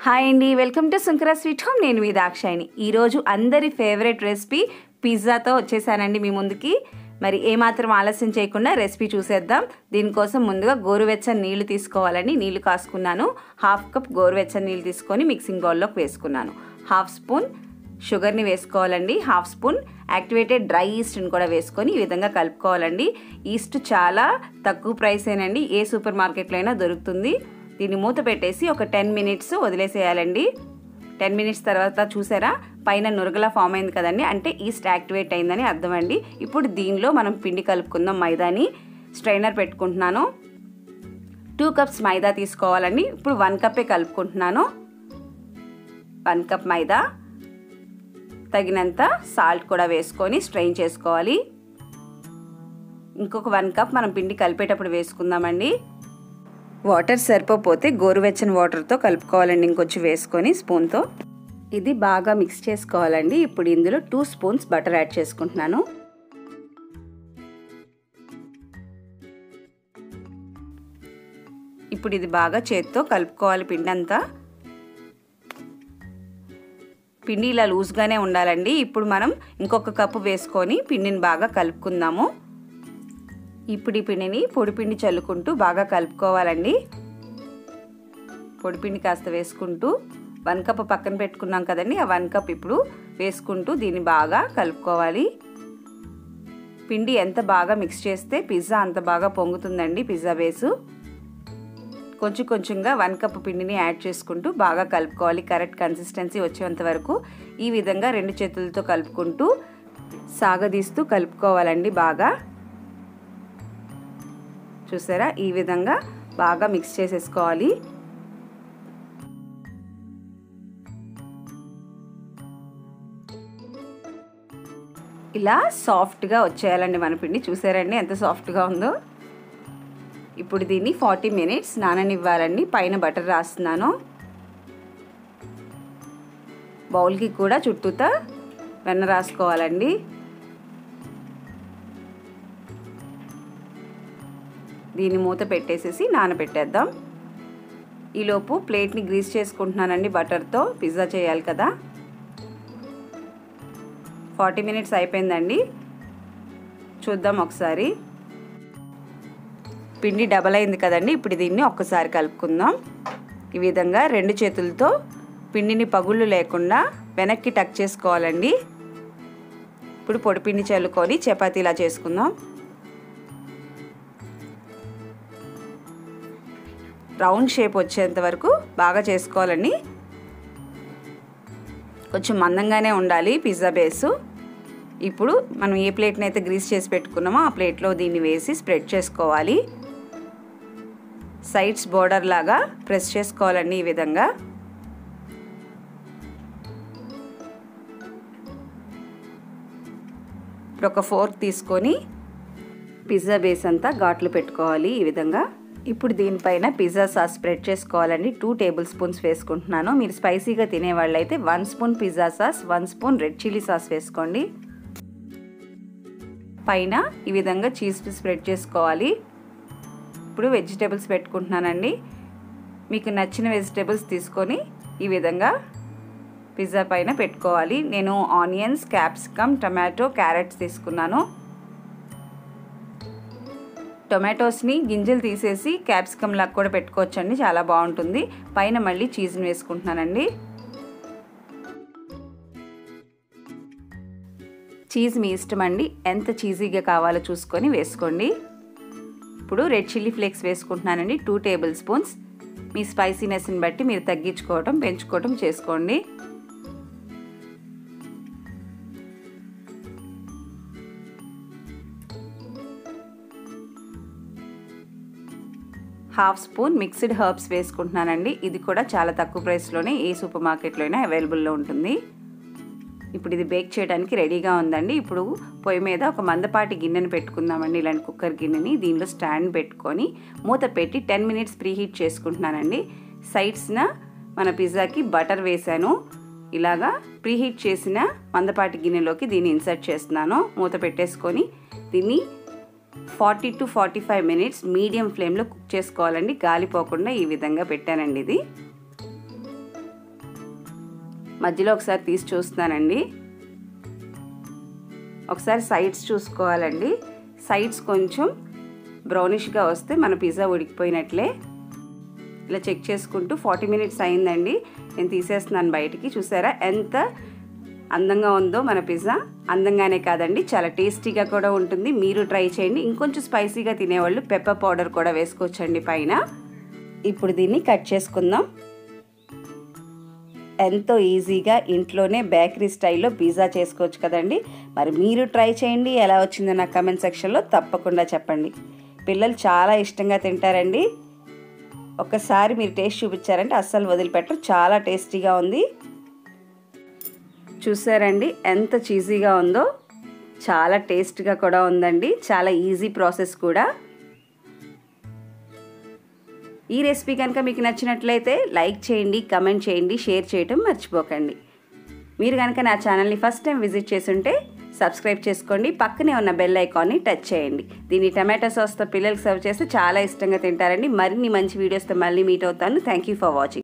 hi అండి welcome to Sunkara sweet home నేను మీ దాక్షాయిని ఈరోజు అందరి ఫేవరెట్ రెసిపీ పిజ్జాతో వచ్చేసానండి మీ ముందుకి మరి ఏమాత్రం ఆలస్యం చేయకుండా రెసిపీ చూసేద్దాం దీనికోసం ముందుగా గోరువెచ్చని నీళ్లు తీసుకోవాలని నీళ్లు కాసుకున్నాను హాఫ్ కప్ గోరువెచ్చని నీళ్ళు తీసుకొని మిక్సింగ్ బౌల్లోకి వేసుకున్నాను హాఫ్ స్పూన్ షుగర్ని వేసుకోవాలండి హాఫ్ స్పూన్ యాక్టివేటెడ్ డ్రై ఈస్ట్ని కూడా వేసుకొని ఈ విధంగా కలుపుకోవాలండి ఈస్ట్ చాలా తక్కువ ప్రైసేనండి ఏ సూపర్ మార్కెట్లో అయినా దొరుకుతుంది దీన్ని మూత పెట్టేసి ఒక టెన్ మినిట్స్ వదిలేసేయాలండి టెన్ మినిట్స్ తర్వాత చూసారా పైన నురగలా ఫామ్ అయింది కదండి అంటే ఈస్ట్ యాక్టివేట్ అయిందని అర్థం అండి ఇప్పుడు దీనిలో మనం పిండి కలుపుకుందాం మైదాని స్ట్రైనర్ పెట్టుకుంటున్నాను టూ కప్స్ మైదా తీసుకోవాలండి ఇప్పుడు వన్ కప్పే కలుపుకుంటున్నాను వన్ కప్ మైదా తగినంత సాల్ట్ కూడా వేసుకొని స్ట్రెయిన్ చేసుకోవాలి ఇంకొక వన్ కప్ మనం పిండి కలిపేటప్పుడు వేసుకుందామండి వాటర్ సరిపోతే గోరువెచ్చని వాటర్తో కలుపుకోవాలండి ఇంకొంచెం వేసుకొని స్పూన్తో ఇది బాగా మిక్స్ చేసుకోవాలండి ఇప్పుడు ఇందులో టూ స్పూన్స్ బటర్ యాడ్ చేసుకుంటున్నాను ఇప్పుడు ఇది బాగా చేత్తో కలుపుకోవాలి పిండి అంతా పిండి ఇలా లూజ్గానే ఉండాలండి ఇప్పుడు మనం ఇంకొక కప్పు వేసుకొని పిండిని బాగా కలుపుకుందాము ఇప్పుడు ఈ పిండిని పొడిపిండి చల్లుకుంటూ బాగా కలుపుకోవాలండి పొడిపిండి కాస్త వేసుకుంటూ వన్ కప్ పక్కన పెట్టుకున్నాం కదండి ఆ వన్ కప్ ఇప్పుడు వేసుకుంటూ దీన్ని బాగా కలుపుకోవాలి పిండి ఎంత బాగా మిక్స్ చేస్తే పిజ్జా అంత బాగా పొంగుతుందండి పిజ్జా బేసు కొంచెం కొంచెంగా వన్ కప్ పిండిని యాడ్ చేసుకుంటూ బాగా కలుపుకోవాలి కరెక్ట్ కన్సిస్టెన్సీ వచ్చేంత వరకు ఈ విధంగా రెండు చేతులతో కలుపుకుంటూ సాగదీస్తూ కలుపుకోవాలండి బాగా చూసారా ఈ విధంగా బాగా మిక్స్ చేసేసుకోవాలి ఇలా సాఫ్ట్గా వచ్చేయాలండి మన పిండి చూసారండి ఎంత సాఫ్ట్గా ఉందో ఇప్పుడు దీన్ని ఫార్టీ మినిట్స్ నాననివ్వాలండి పైన బటర్ రాస్తున్నాను బౌల్కి కూడా చుట్టూతా వెన్న రాసుకోవాలండి దీన్ని మూత పెట్టేసేసి నానబెట్టేద్దాం ఈలోపు ప్లేట్ని గ్రీస్ చేసుకుంటున్నానండి బటర్తో పిజ్జా చేయాలి కదా ఫార్టీ మినిట్స్ అయిపోయిందండి చూద్దాం ఒకసారి పిండి డబల్ అయింది కదండి ఇప్పుడు దీన్ని ఒక్కసారి కలుపుకుందాం ఈ విధంగా రెండు చేతులతో పిండిని పగుళ్ళు లేకుండా వెనక్కి టక్ చేసుకోవాలండి ఇప్పుడు పొడిపిండి చల్లుకొని చపాతీలా చేసుకుందాం రౌండ్ షేప్ వచ్చేంత వరకు బాగా చేసుకోవాలండి కొంచెం మందంగానే ఉండాలి పిజ్జా బేసు ఇప్పుడు మనం ఏ ప్లేట్ని అయితే గ్రీస్ చేసి పెట్టుకున్నామో ఆ ప్లేట్లో దీన్ని వేసి స్ప్రెడ్ చేసుకోవాలి సైడ్స్ బోర్డర్ లాగా ప్రెస్ చేసుకోవాలండి ఈ విధంగా ఇప్పుడు ఒక ఫోర్క్ తీసుకొని పిజ్జా బేస్ అంతా ఘాట్లు పెట్టుకోవాలి ఈ విధంగా ఇప్పుడు దీనిపైన పిజ్జా సాస్ స్ప్రెడ్ చేసుకోవాలండి టూ టేబుల్ స్పూన్స్ వేసుకుంటున్నాను మీరు స్పైసీగా తినేవాళ్ళు అయితే one spoon pizza sauce one spoon red chilli sauce వేసుకోండి పైన ఈ విధంగా చీజ్ స్ప్రెడ్ చేసుకోవాలి ఇప్పుడు వెజిటేబుల్స్ పెట్టుకుంటున్నానండి మీకు నచ్చిన వెజిటేబుల్స్ తీసుకొని ఈ విధంగా పిజ్జా పైన పెట్టుకోవాలి నేను ఆనియన్స్ క్యాప్సికమ్ టమాటో క్యారెట్స్ తీసుకున్నాను టొమాటోస్ని గింజలు తీసేసి క్యాప్సికమ్ లాగా కూడా పెట్టుకోవచ్చండి చాలా బాగుంటుంది పైన మళ్ళీ చీజ్ని వేసుకుంటున్నానండి చీజ్ మీ ఇష్టం అండి ఎంత చీజీగా కావాలో చూసుకొని వేసుకోండి ఇప్పుడు రెడ్ చిల్లీ ఫ్లేక్స్ వేసుకుంటున్నానండి టూ టేబుల్ స్పూన్స్ మీ స్పైసీనెస్ని బట్టి మీరు తగ్గించుకోవటం పెంచుకోవటం చేసుకోండి హాఫ్ స్పూన్ మిక్స్డ్ హర్బ్స్ వేసుకుంటున్నానండి ఇది కూడా చాలా తక్కువ ప్రైస్లోనే ఏ సూపర్ మార్కెట్లో అయినా అవైలబుల్లో ఉంటుంది ఇప్పుడు ఇది బేక్ చేయడానికి రెడీగా ఉందండి ఇప్పుడు పొయ్యి మీద ఒక మందపాటి గిన్నెని పెట్టుకుందామండి ఇలాంటి కుక్కర్ గిన్నెని దీనిలో స్టాండ్ పెట్టుకొని మూత పెట్టి టెన్ మినిట్స్ ప్రీహీట్ చేసుకుంటున్నానండి సైడ్స్న మన పిజ్జాకి బటర్ వేసాను ఇలాగా ప్రీహీట్ చేసిన మందపాటి గిన్నెలోకి దీన్ని ఇన్సర్ట్ చేస్తున్నాను మూత పెట్టేసుకొని దీన్ని forty to forty five minutes medium ఫ్లేమ్లో కుక్ చేసుకోవాలండి గాలిపోకుండా ఈ విధంగా పెట్టానండి ఇది మధ్యలో ఒకసారి తీసి చూస్తున్నానండి ఒకసారి సైడ్స్ చూసుకోవాలండి సైడ్స్ కొంచెం బ్రౌనిష్గా వస్తే మన పిజ్జా ఉడికిపోయినట్లే ఇలా చెక్ చేసుకుంటూ ఫార్టీ మినిట్స్ అయిందండి నేను తీసేస్తున్నాను బయటికి చూసారా ఎంత అందంగా ఉందో మన పిజ్జా అందంగానే కాదండి చాలా టేస్టీగా కూడా ఉంటుంది మీరు ట్రై చేయండి ఇంకొంచెం స్పైసీగా తినేవాళ్ళు పెప్పర్ పౌడర్ కూడా వేసుకోవచ్చండి పైన ఇప్పుడు దీన్ని కట్ చేసుకుందాం ఎంతో ఈజీగా ఇంట్లోనే బేకరీ స్టైల్లో పిజ్జా చేసుకోవచ్చు కదండి మరి మీరు ట్రై చేయండి ఎలా వచ్చిందో నా కమెంట్ సెక్షన్లో తప్పకుండా చెప్పండి పిల్లలు చాలా ఇష్టంగా తింటారండి ఒకసారి మీరు టేస్ట్ చూపించారంటే అస్సలు వదిలిపెట్టరు చాలా టేస్టీగా ఉంది చూసారండి ఎంత చీజీగా ఉందో చాలా టేస్ట్గా కూడా ఉందండి చాలా ఈజీ ప్రాసెస్ కూడా ఈ రెసిపీ కనుక మీకు నచ్చినట్లయితే లైక్ చేయండి కమెంట్ చేయండి షేర్ చేయటం మర్చిపోకండి మీరు కనుక నా ఛానల్ని ఫస్ట్ టైం విజిట్ చేసుంటే సబ్స్క్రైబ్ చేసుకోండి పక్కనే ఉన్న బెల్ ఐకాన్ని టచ్ చేయండి దీన్ని టమాటో సాస్తో పిల్లలకు సర్వ్ చేస్తే చాలా ఇష్టంగా తింటారండి మరిన్ని మంచి వీడియోస్తో మళ్ళీ మీట్ అవుతాను థ్యాంక్ యూ ఫర్ వాచింగ్